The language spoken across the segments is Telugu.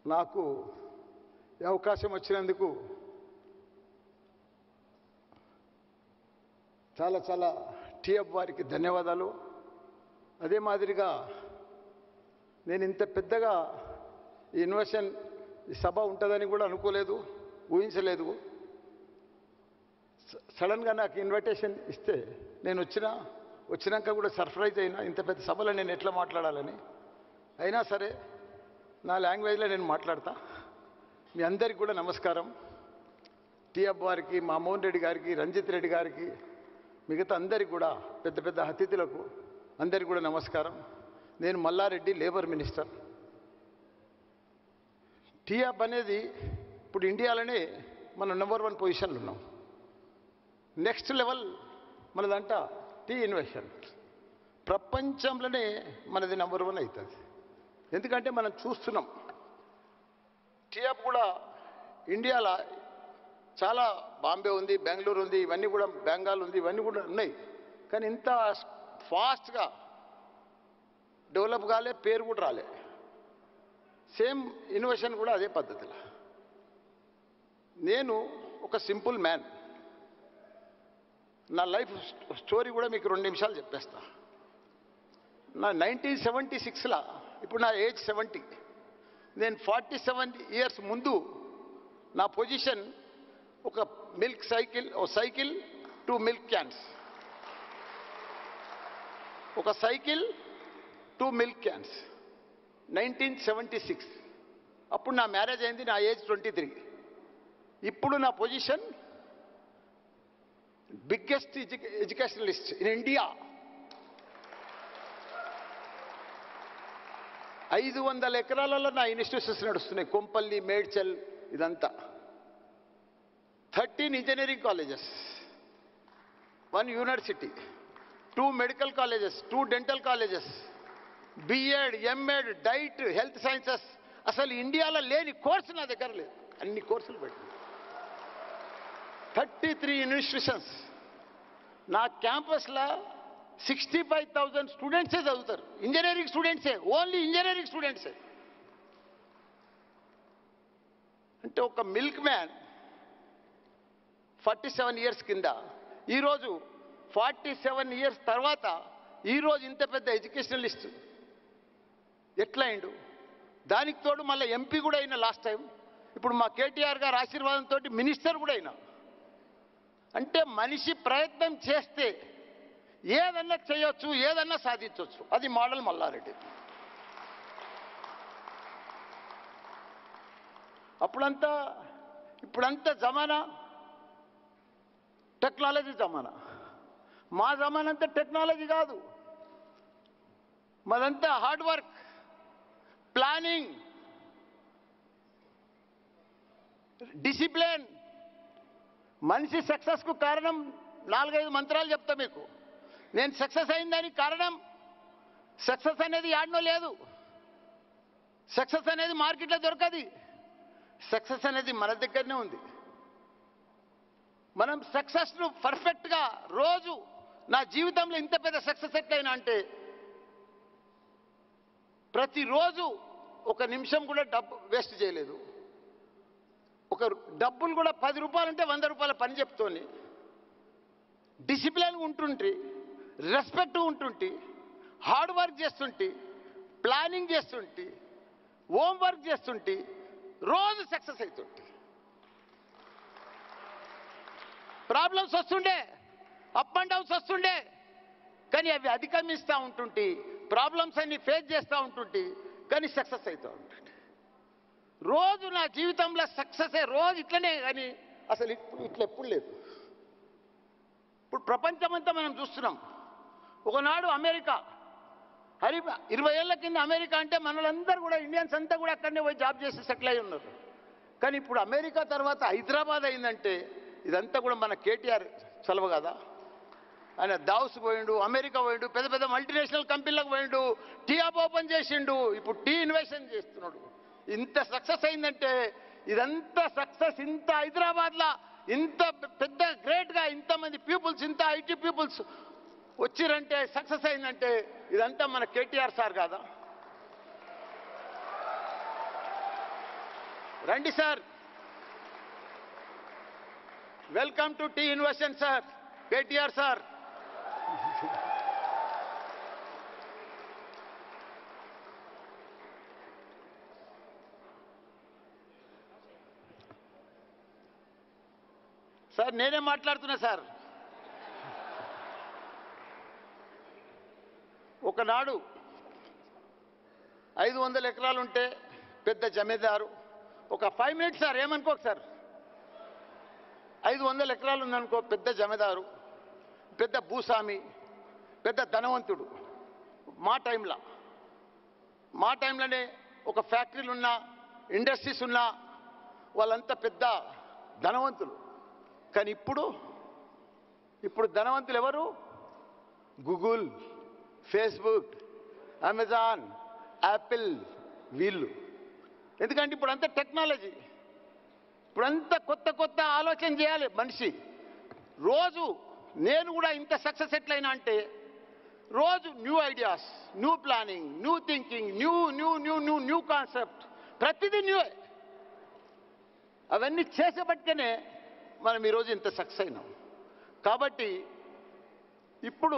నాకు ఈ అవకాశం వచ్చినందుకు చాలా చాలా టీఎఫ్ వారికి ధన్యవాదాలు అదే మాదిరిగా నేను ఇంత పెద్దగా ఈ ఇన్వెషన్ ఈ సభ ఉంటుందని కూడా అనుకోలేదు ఊహించలేదు స- సడన్గా నాకు ఇన్విటేషన్ ఇస్తే నేను వచ్చిన వచ్చినాక కూడా సర్ప్రైజ్ అయినా ఇంత పెద్ద సభలో నేను ఎట్లా మాట్లాడాలని అయినా సరే నా లాంగ్వేజ్లో నేను మాట్లాడతా మీ అందరికీ కూడా నమస్కారం టీఎఫ్ వారికి మా మోహన్ రెడ్డి గారికి రంజిత్ రెడ్డి గారికి మిగతా అందరికి కూడా పెద్ద పెద్ద అతిథులకు అందరికీ కూడా నమస్కారం నేను మల్లారెడ్డి లేబర్ మినిస్టర్ టీఆప్ అనేది ఇప్పుడు ఇండియాలోనే మనం నెంబర్ వన్ పొజిషన్లో ఉన్నాం నెక్స్ట్ లెవెల్ మనదంట టీ ఇన్వెషన్ ప్రపంచంలోనే మనది నెంబర్ వన్ అవుతుంది ఎందుకంటే మనం చూస్తున్నాం టీఆప్ కూడా ఇండియాలో చాలా బాంబే ఉంది బెంగళూరు ఉంది ఇవన్నీ కూడా బెంగాల్ ఉంది ఇవన్నీ కూడా ఉన్నాయి కానీ ఇంత ఫాస్ట్గా డెవలప్ కాలే పేరు కూడా రాలే సేమ్ ఇన్నోవేషన్ కూడా అదే పద్ధతిలో నేను ఒక సింపుల్ మ్యాన్ నా లైఫ్ స్టోరీ కూడా మీకు రెండు నిమిషాలు చెప్పేస్తా నా నైన్టీన్ సెవెంటీ సిక్స్లో ఇప్పుడు నా ఏజ్ సెవెంటీ నేను ఫార్టీ సెవెన్ ఇయర్స్ ముందు నా పొజిషన్ ఒక మిల్క్ సైకిల్ ఓ సైకిల్ టూ మిల్క్ క్యాన్స్ ఒక cycle two milk cans nineteen seventy six అప్పుడు నా మ్యారేజ్ అయింది నా ఏజ్ ట్వంటీ త్రీ ఇప్పుడు నా position biggest educationalist in India ఐదు వందల ఎకరాలలో నా ఇన్స్టిట్యూషన్స్ నడుస్తున్నాయి కొంపల్లి మేడ్చల్ ఇదంతా thirteen engineering colleges one university two medical colleges two dental colleges BEd MEd DIET health sciences అసలు ఇండియాలో లేని కోర్సు నా దగ్గర లేదు అన్ని కోర్సులు పెట్టింది థర్టీ త్రీ ఇన్స్టిట్యూషన్స్ నా క్యాంపస్లో సిక్స్టీ ఫైవ్ థౌజండ్ స్టూడెంట్సే చదువుతారు ఇంజనీరింగ్ స్టూడెంట్సే ఓన్లీ ఇంజనీరింగ్ స్టూడెంట్సే అంటే ఒక milk man forty seven years కింద ఈరోజు ఫార్టీ సెవెన్ ఇయర్స్ తర్వాత ఈరోజు ఇంత పెద్ద ఎడ్యుకేషనలిస్ట్ ఎట్లా అయిండు దానికి తోడు మళ్ళీ ఎంపీ కూడా అయినా లాస్ట్ టైం ఇప్పుడు మా కేటీఆర్ గారు ఆశీర్వాదంతో మినిస్టర్ కూడా అయినా అంటే మనిషి ప్రయత్నం చేస్తే ఏదన్నా చేయొచ్చు ఏదన్నా సాధించవచ్చు అది మోడల్ మల్లారెడ్డి అప్పుడంతా ఇప్పుడంతా జమానా టెక్నాలజీ జమానా మా జమానా అంతా టెక్నాలజీ కాదు మాదంతా హార్డ్ వర్క్ ప్లానింగ్ డిసిప్లిన్ మనిషి సక్సెస్కు కారణం నాలుగైదు మంత్రాలు చెప్తా మీకు నేను సక్సెస్ అయిందానికి కారణం సక్సెస్ అనేది యాడ్నో లేదు సక్సెస్ అనేది మార్కెట్లో దొరకది సక్సెస్ అనేది మన దగ్గరనే ఉంది మనం సక్సెస్ను పర్ఫెక్ట్గా రోజు నా జీవితంలో ఇంత పెద్ద సక్సెస్ ఎట్లయినా అంటే ప్రతిరోజు ఒక నిమిషం కూడా డబ్బు వేస్ట్ చేయలేదు ఒక డబ్బులు కూడా పది రూపాయలు అంటే వంద రూపాయల పని చెప్తోని డిసిప్లిన్ ఉంటుంటి రెస్పెక్ట్ ఉంటుంటి హార్డ్ వర్క్ చేస్తుంటి ప్లానింగ్ చేస్తుంటి హోమ్ వర్క్ చేస్తుంటి రోజు సక్సెస్ అవుతుంటి ప్రాబ్లమ్స్ వస్తుండే అప్ అండ్ డౌన్స్ వస్తుండే కానీ అవి అధిగమిస్తూ ఉంటుంటి ప్రాబ్లమ్స్ అన్ని ఫేస్ చేస్తూ ఉంటుంటి కానీ సక్సెస్ అవుతూ ఉంటుంటి రోజు నా జీవితంలో సక్సెస్ రోజు ఇట్లనే కానీ అసలు ఇప్పుడు ఇట్లా ఎప్పుడు లేదు ఇప్పుడు ప్రపంచమంతా మనం చూస్తున్నాం ఒకనాడు అమెరికా హరి ఇరవై ఏళ్ల కింద అమెరికా అంటే మనలందరూ కూడా ఇండియన్స్ అంతా కూడా అక్కడనే పోయి జాబ్ చేసి సెటిల్ అయి ఉన్నారు కానీ ఇప్పుడు అమెరికా తర్వాత హైదరాబాద్ అయిందంటే ఇదంతా కూడా మన కేటీఆర్ చలవ కదా ఆయన దావుస్ పోయిండు అమెరికా పోయిండు పెద్ద పెద్ద మల్టీనేషనల్ కంపెనీలకు పోయిండు టీ యాప్ ఓపెన్ చేసిండు ఇప్పుడు టీ ఇన్వెషన్ చేస్తున్నాడు ఇంత సక్సెస్ అయిందంటే ఇదంతా సక్సెస్ ఇంత హైదరాబాద్లో ఇంత పెద్ద గ్రేట్గా ఇంతమంది పీపుల్స్ ఇంత ఐటీ పీపుల్స్ వచ్చిరంటే సక్సెస్ అయిందంటే ఇదంతా మన కేటీఆర్ సార్ కాదా రండి sir welcome to T invention sir KTR sir sir నేనే మాట్లాడుతున్నా సార్ ఒకనాడు ఐదు వందల ఎకరాలు ఉంటే పెద్ద జమీదారు ఒక ఫైవ్ మినిట్స్ సార్ ఏమనుకోకు సార్ ఐదు వందల ఎకరాలు ఉందనుకో పెద్ద జమీదారు పెద్ద భూస్వామి పెద్ద ధనవంతుడు మా టైంలో మా టైంలోనే ఒక ఫ్యాక్టరీలు ఉన్నా ఇండస్ట్రీస్ ఉన్నా వాళ్ళంతా పెద్ద ధనవంతులు కానీ ఇప్పుడు ఇప్పుడు ధనవంతులు ఎవరు గూగుల్ ఫేస్బుక్ అమెజాన్ యాపిల్ వీళ్ళు ఎందుకంటే ఇప్పుడు అంతా టెక్నాలజీ ఇప్పుడంతా కొత్త కొత్త ఆలోచన చేయాలి మనిషి రోజు నేను కూడా ఇంత సక్సెస్ ఎట్లయినా అంటే రోజు new ideas new planning new thinking new new new new new concept ప్రతిదీ న్యూ అవన్నీ చేసేబట్టినే మనం ఈరోజు ఇంత సక్సెస్ అయినాం కాబట్టి ఇప్పుడు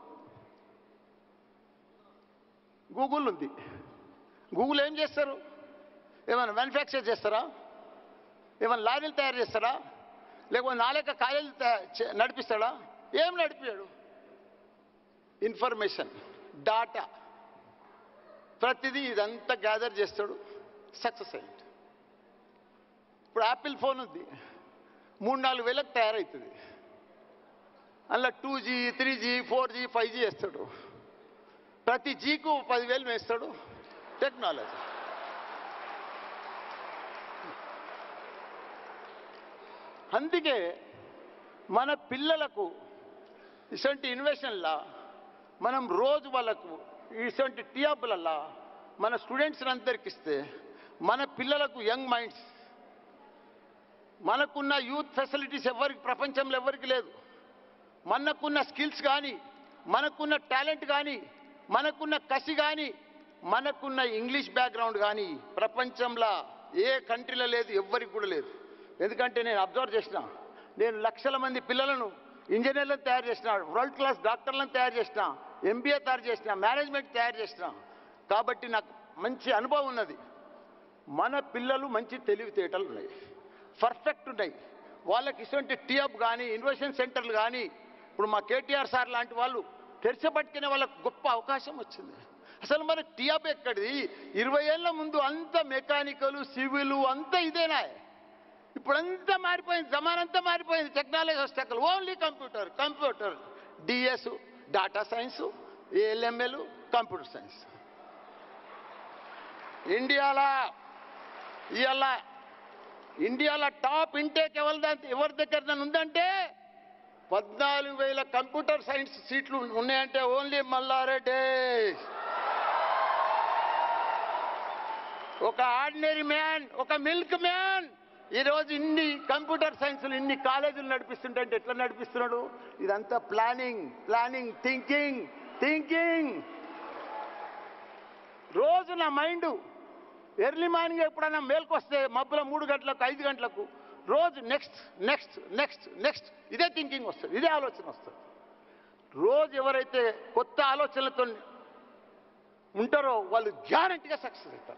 గూగుల్ ఉంది గూగుల్ ఏం చేస్తారు ఏమైనా మ్యానుఫ్యాక్చర్ చేస్తారా ఏమైనా లారీలు తయారు చేస్తాడా లేకపోతే నాలేక కాలేజీలు తయా- చే- నడిపిస్తాడా ఏం నడిపాడు ఇన్ఫర్మేషన్ డాటా ప్రతిదీ ఇదంతా గ్యాదర్ చేస్తాడు సక్సెస్ అయ్యింది ఇప్పుడు యాపిల్ ఫోన్ ఉంది మూడు నాలుగు వేలకు తయారవుతుంది అందులో two G three G four G five G వేస్తాడు ప్రతి జీకు పదివేలు వేస్తాడు టెక్నాలజీ అందుకే మన పిల్లలకు ఇటువంటి ఇన్వెషన్లా మనం రోజు వాళ్ళకు ఇటువంటి టీఆప్లల్లా మన స్టూడెంట్స్ అందరికి ఇస్తే మన పిల్లలకు యంగ్ మైండ్స్ మనకున్న యూత్ ఫెసిలిటీస్ ఎవరికి ప్రపంచంలో ఎవరికి లేదు మనకున్న స్కిల్స్ కానీ మనకున్న టాలెంట్ కానీ మనకున్న కసి కానీ మనకున్న ఇంగ్లీష్ బ్యాక్గ్రౌండ్ కానీ ప్రపంచంలో ఏ కంట్రీలో లేదు ఎవ్వరికి కూడా లేదు ఎందుకంటే నేను అబ్జర్వ్ చేసిన నేను లక్షల మంది పిల్లలను ఇంజనీర్లను తయారు చేసిన వరల్డ్ క్లాస్ డాక్టర్లను తయారు చేసిన ఎంబీఏ తయారు చేసిన మేనేజ్మెంట్ తయారు చేసిన కాబట్టి నాకు మంచి అనుభవం ఉన్నది మన పిల్లలు మంచి తెలివితేటలు ఉన్నాయి పర్ఫెక్ట్ ఉన్నాయి వాళ్ళకి ఇటువంటి టీఅప్ కానీ ఇన్వెస్ట్మెంట్ సెంటర్లు కానీ ఇప్పుడు మా కేటీఆర్ సార్ లాంటి వాళ్ళు తెరిచబట్టుకునే వాళ్ళకు గొప్ప అవకాశం వచ్చింది అసలు మన టీఅప్ ఎక్కడిది ఇరవై ఏళ్ళ ముందు అంత మెకానికల్ సివిల్ అంతా ఇదేనా ఇప్పుడంతా మారిపోయింది జమానంతా మారిపోయింది టెక్నాలజీ వస్తాకలు only computer computer DS data science AIML computer science ఇండియాలో ఇవాళ ఇండియాలో టాప్ ఇంటేక్ ఎవరి దా- ఎవరి దగ్గర ఉందంటే పద్నాలుగు వేల కంప్యూటర్ సైన్స్ సీట్లు ఉన్నాయంటే ఓన్లీ మల్లారెడ్డి ఒక ఆర్డినరీ మ్యాన్ ఒక మిల్క్ మ్యాన్ ఈరోజు ఇన్ని కంప్యూటర్ సైన్స్లు ఇన్ని కాలేజీలు నడిపిస్తుంటే అంటే ఎట్లా నడిపిస్తున్నాడు ఇదంతా ప్లానింగ్ ప్లానింగ్ థింకింగ్ థింకింగ్ రోజు నా మైండ్ ఎర్లీ మార్నింగ్ ఎప్పుడైనా మేల్కొస్తే మబ్బుల మూడు గంటలకు ఐదు గంటలకు రోజు నెక్స్ట్ నెక్స్ట్ నెక్స్ట్ నెక్స్ట్ ఇదే థింకింగ్ వస్తుంది ఇదే ఆలోచన వస్తుంది రోజు ఎవరైతే కొత్త ఆలోచనలతో ఉంటారో వాళ్ళు గ్యారంటీగా సక్సెస్ అవుతారు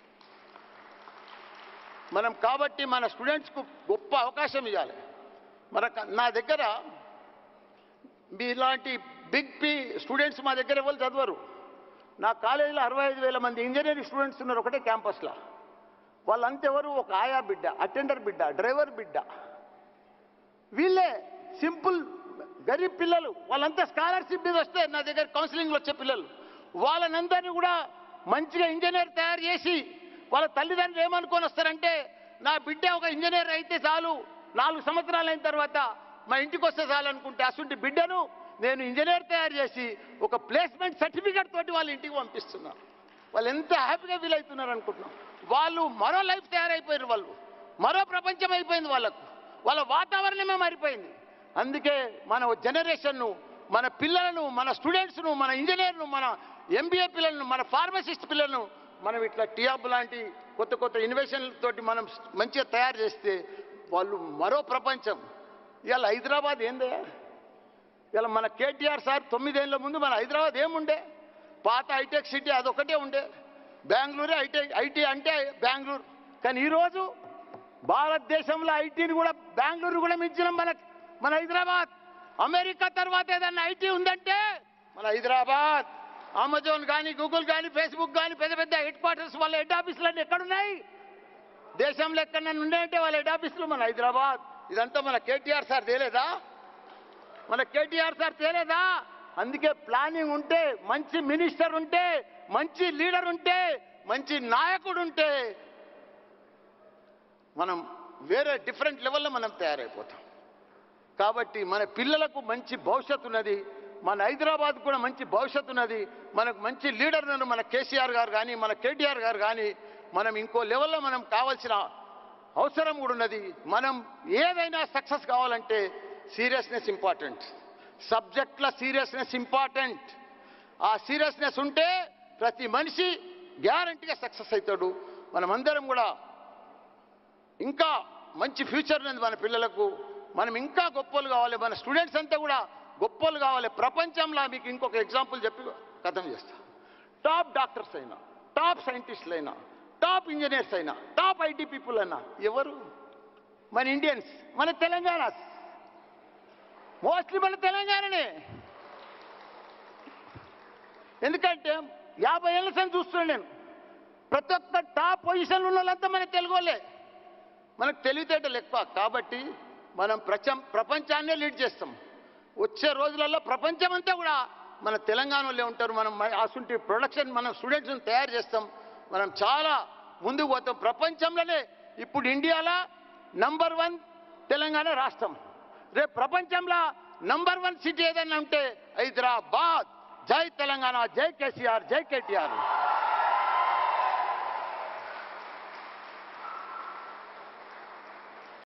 మనం కాబట్టి మన స్టూడెంట్స్కు గొప్ప అవకాశం ఇవ్వాలి మన నా దగ్గర మీలాంటి బిగ్ పి స్టూడెంట్స్ మా దగ్గర ఎవరు చదవరు నా కాలేజీలో అరవై ఐదు వేల మంది ఇంజనీరింగ్ స్టూడెంట్స్ ఉన్నారు ఒకటే క్యాంపస్లో వాళ్ళంతా ఎవరు ఒక ఆయా బిడ్డ అటెండర్ బిడ్డ డ్రైవర్ బిడ్డ వీళ్ళే సింపుల్ గరీబ్ పిల్లలు వాళ్ళంతా స్కాలర్షిప్ మీద వస్తే నా దగ్గర కౌన్సిలింగ్లో వచ్చే పిల్లలు వాళ్ళనందరినీ కూడా మంచిగా ఇంజనీర్ తయారు చేసి వాళ్ళ తల్లిదండ్రులు ఏమనుకొని వస్తారంటే నా బిడ్డ ఒక ఇంజనీర్ అయితే చాలు నాలుగు సంవత్సరాలు అయిన తర్వాత మా ఇంటికి వస్తే చాలు అనుకుంటే అసలు బిడ్డను నేను ఇంజనీర్ తయారు చేసి ఒక ప్లేస్మెంట్ సర్టిఫికేట్ తోటి వాళ్ళ ఇంటికి పంపిస్తున్నాను వాళ్ళు ఎంత హ్యాపీగా ఫీల్ అవుతున్నారు అనుకుంటున్నాం వాళ్ళు మరో లైఫ్ తయారైపోయారు వాళ్ళు మరో ప్రపంచం అయిపోయింది వాళ్ళకు వాళ్ళ వాతావరణమే మారిపోయింది అందుకే మన జనరేషన్ను మన పిల్లలను మన స్టూడెంట్స్ను మన ఇంజనీర్ను మన ఎంబీఏ పిల్లలను మన ఫార్మసిస్ట్ పిల్లలను మనం ఇట్లా టీఆబ్ లాంటి కొత్త కొత్త ఇన్వెషన్లతోటి మనం మంచిగా తయారు చేస్తే వాళ్ళు మరో ప్రపంచం ఇవాళ హైదరాబాద్ ఏందే ఇలా మన కేటీఆర్ సార్ తొమ్మిదేళ్ల ముందు మన హైదరాబాద్ ఏముండే పాత హైటెక్ సిటీ అదొకటే ఉండే బెంగళూరే ఐటీ ఐటీ అంటే బెంగళూరు కానీ ఈరోజు భారతదేశంలో ఐటీని కూడా బెంగళూరు కూడా మించిన మన మన హైదరాబాద్ అమెరికా తర్వాత ఏదన్నా ఐటీ ఉందంటే మన హైదరాబాద్ అమెజాన్ కానీ గూగుల్ కానీ ఫేస్బుక్ కానీ పెద్ద పెద్ద హెడ్ క్వార్టర్స్ వాళ్ళ హెడ్ ఆఫీసులన్నీ ఎక్కడున్నాయి దేశంలో ఎక్కడన్నా ఉన్నాయంటే వాళ్ళ హెడ్ ఆఫీసులు మన హైదరాబాద్ ఇదంతా మన కేటీఆర్ సార్ తేలేదా మన కేటీఆర్ సార్ తేలేదా అందుకే ప్లానింగ్ ఉంటే మంచి మినిస్టర్ ఉంటే మంచి లీడర్ ఉంటే మంచి నాయకుడు ఉంటే మనం వేరే డిఫరెంట్ లెవెల్లో మనం తయారైపోతాం కాబట్టి మన పిల్లలకు మంచి భవిష్యత్తు ఉన్నది మన హైదరాబాద్ కూడా మంచి భవిష్యత్తు ఉన్నది మనకు మంచి లీడర్ ఉన్నారు మన కేసీఆర్ గారు కానీ మన కేటీఆర్ గారు కానీ మనం ఇంకో లెవెల్లో మనం కావాల్సిన అవసరం కూడా ఉన్నది మనం ఏదైనా సక్సెస్ కావాలంటే సీరియస్నెస్ ఇంపార్టెంట్ సబ్జెక్ట్ల సీరియస్నెస్ ఇంపార్టెంట్ ఆ సీరియస్నెస్ ఉంటే ప్రతి మనిషి గ్యారంటీగా సక్సెస్ అవుతాడు మనమందరం కూడా ఇంకా మంచి ఫ్యూచర్ ఉంది మన పిల్లలకు మనం ఇంకా గొప్పలు కావాలి మన స్టూడెంట్స్ అంతా కూడా గొప్పలు కావాలి ప్రపంచంలో మీకు ఇంకొక ఎగ్జాంపుల్ చెప్పి కథం చేస్తా టాప్ డాక్టర్స్ అయినా టాప్ సైంటిస్టులు అయినా టాప్ ఇంజనీర్స్ అయినా టాప్ ఐటీ పీపుల్ అయినా ఎవరు మన ఇండియన్స్ మన తెలంగాణ మోస్ట్లీ మన తెలంగాణనే ఎందుకంటే యాభై ఏళ్ళ సంది చూస్తున్నాను నేను ప్రతి ఒక్క టాప్ పొజిషన్లో ఉన్న వాళ్ళంతా మన తెలుగు వాళ్ళే మనకు తెలివితేటలు ఎక్కువ కాబట్టి మనం ప్రచం ప్రపంచాన్నే లీడ్ చేస్తాం వచ్చే రోజులలో ప్రపంచం అంతా కూడా మన తెలంగాణలో ఉంటారు మనం మ- అసుంటి ప్రొడక్షన్ మనం స్టూడెంట్స్ని తయారు చేస్తాం మనం చాలా ముందుకు పోతాం ప్రపంచంలోనే ఇప్పుడు ఇండియాలో నంబర్ వన్ తెలంగాణ రాష్ట్రం రేపు ప్రపంచంలో నంబర్ వన్ సిటీ ఏదైనా ఉంటే హైదరాబాద్ జై తెలంగాణ జై కేసీఆర్ జై కేటీఆర్